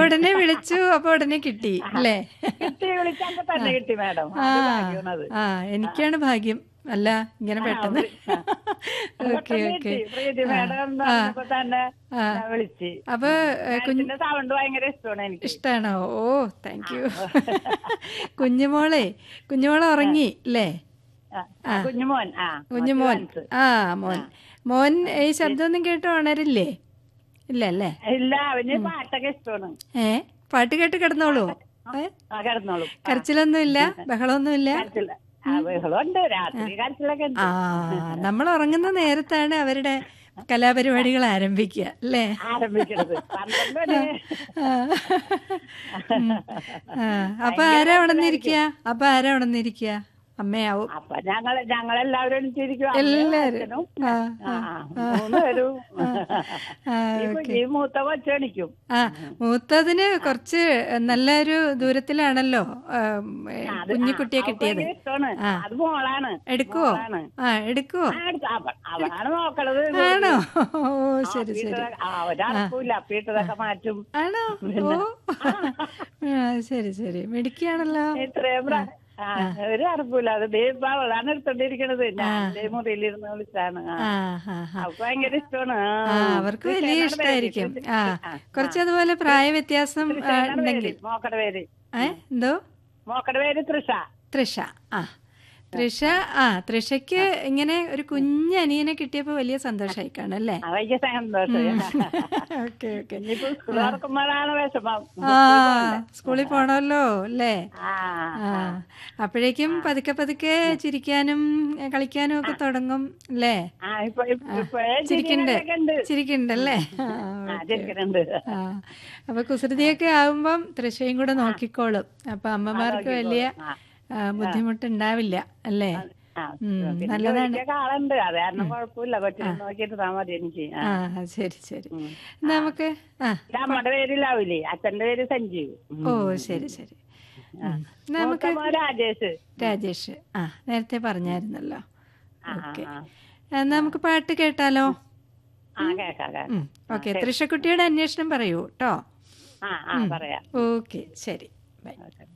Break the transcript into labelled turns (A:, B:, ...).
A: ഉടനെ വിളിച്ചു അപ്പൊ ഉടനെ കിട്ടി അല്ലേ
B: കിട്ടി വിളിച്ചപ്പോ തന്നെ കിട്ടി മാഡം
A: ആ
B: അത് ഭാഗ്യമാണത്.
A: ആ എനിക്കാണ് ഭാഗ്യം അല്ല ഇങ്ങനെ പെട്ടെന്ന് ഓക്കെ
B: പെട്ടെന്ന്
A: ഓക്കെ
B: കിട്ടി. പ്രീതി മാഡം എന്ന് പറഞ്ഞപ്പോ തന്നെ
A: ആ.
B: ഞാൻ വിളിച്ച്
A: അപ്പൊ ഏ, കുഞ്ഞ്
B: മാഡത്തിന്റെ സൗണ്ട് ഭയങ്കര ഇഷ്ടമാണ് എനിക്ക്
A: ഇഷ്ടാണോ ഓ താങ്ക് യു കുഞ്ഞുമോളെ കുഞ്ഞുമോളെ ഉറങ്ങി അല്ലേ
B: ആ, കുഞ്ഞുമോൻ ആ
A: കുഞ്ഞുമോൻ
B: മറ്റു
A: ആ മോൻ മോൻ ഈ ശബ്ദമൊന്നും കേട്ട് ഉണരില്ലേ ഇല്ല അല്ലേ
B: ഇല്ല അവന് പാട്ടൊക്കെ ഇഷ്ടമാണ്
A: ഏ പാട്ട് കേട്ട് കിടന്നോളൂ ഏ
B: ആ കിടന്നോളും
A: കരച്ചിലൊന്നും ഇല്ല ബഹളമൊന്നും ഇല്ല
B: കരച്ചില്ല ആ ബഹളമുണ്ട് രാത്രി കരച്ചിലൊക്കെ ഉണ്ട്
A: ആ നമ്മൾ ഉറങ്ങുന്ന നേരത്താണ് അവരുടെ കലാപരിപാടികൾ ആരംഭിക്കുക അല്ലേ
B: ആരംഭിക്കണത് പന്ത്രണ്ട് മണി
A: ആ. ഉം. ആ. അപ്പൊ ആരാ ഉണർന്നിരിക്കുക അപ്പൊ ആരാ ഉണർന്നിരിക്കുക അമ്മയാവും
B: അപ്പൊ ഞങ്ങൾ ഞങ്ങളെല്ലാവരും എണീറ്റിരിക്കും അമ്മയും
A: എല്ലാരും
B: അച്ഛനും.
A: ആ
B: ആ, മൂന്ന് പേരും
A: ആ,
B: ഈ കു- ഈ മൂത്ത കൊച്ചണിക്കും
A: ആ മൂത്തതിന് കുറച്ച് നല്ലൊരു ദൂരത്തിലാണല്ലോ ആ, ഏ, കുഞ്ഞിക്കുട്ടിയെ കിട്ടിയത്
B: ഇഷ്ടമാണ് അത് മോളാണ്
A: എടുക്കുവോ
B: മോളാണ്.
A: ആ എടുക്കുവോ
B: ആ, എടുത്ത് അവ- അവളാണ് നോക്കണത്
A: ആണോ ഓ ശരി ശരി
B: ആ, ഒരറക്കൂല അപ്പീട്ടതൊക്കെ മാറ്റും
A: ആണോ ഓ ആ, ശരി ശരി മിടുക്കിയാണല്ലോ
B: ഇത്രയും പ്ര- ആ, ഒരു അറക്കൂല അത് ദേ ഇപ്പൊ അവളാണ് എടുത്തോണ്ടിരിക്കണത് ഞാൻ ദേ മുറിയിലിരുന്ന് വിളിച്ചാണ് ആ.
A: ആ ഹാ ഹാ
B: അവൾക്ക് ഭയങ്കര ഇഷ്ടമാണ്
A: ആ അവർക്ക് വലിയ ഇഷ്ടമായിരിക്കും ആ കുറച്ച് അതുപോലെ പ്രായ വ്യത്യാസം ആ, ഉണ്ടെങ്കിൽ
B: മോക്കടെ പേര്
A: ഏ എന്തോ
B: മോക്കടെ പേര് തൃഷ
A: തൃഷ ആ തൃഷ ആ തൃഷയ്ക്ക് ഇങ്ങനെ ഒരു കുഞ്ഞ് അനിയനെ കിട്ടിയപ്പോ വലിയ സന്തോഷമായി കാണും അല്ലേ
B: അവയ്ക്ക് സന്തോഷം
A: ഓക്കെ ഓക്കെ
B: ഇനിയിപ്പോ സ്കൂൾ തുറക്കുമ്പോഴാണ് വിഷമം
A: ആ സ്കൂളിൽ പോണല്ലോ അല്ലേ
B: ആ
A: ആ അപ്പോഴേക്കും പതുക്കെ പതുക്കെ ചിരിക്കാനും എ, കളിക്കാനും ഒക്കെ തുടങ്ങും അല്ലേ
B: ആ ഇപ്പൊ ഇപ്പോഴേ
A: ചിരിക്കണ്ട്
B: ചിരിക്കണൊക്കെ ഉണ്ട്
A: ചിരിക്കണ്ടല്ലേ ആ,
B: ആ ചിരിക്കണുണ്ട്
A: ആ അപ്പൊ കുസൃതിയൊക്കെ ആവുമ്പം തൃശയും കൂടെ നോക്കിക്കോളും അപ്പൊ അമ്മമാർക്ക് വലിയ
B: ആ.
A: ആ, ബുദ്ധിമുട്ടുണ്ടാവില്ല അല്ലേ
B: ആ
A: ഉം,
B: പിന്നെ
A: നല്ലതാണ്
B: ജോലിക്കൊക്കെ ആളുണ്ട് അത് കാരണം കുഴപ്പമില്ല കൊച്ചിനെ നോക്കിയിട്ട് താ മതി എനിക്ക് ആ.
A: ആ ശരി ശരി നമുക്ക് ആ
B: ഇത് അമ്മയുടെ പേരിലാവൂലേ അച്ഛന്റെ പേര് സഞ്ജീവ്
A: ഓ ശരി ശരി ഉം. നമുക്ക്
B: മൂത്ത മോൻ രാജേഷ്
A: രാജേഷ് ആ നേരത്തെ പറഞ്ഞായിരുന്നല്ലോ
B: ആ,
A: ഓക്കെ
B: ആ,
A: എന്നാ നമുക്ക് പാട്ട് കേട്ടാലോ
B: ആ കേക്കാം കേക്കാം
A: ഓക്കെ തൃശക്കുട്ടിയുടെ അന്വേഷണം പറയൂ കേട്ടോ
B: ആ ആ പറയാം
A: ഓക്കെ ശരി ബൈ
B: ഓക്കെ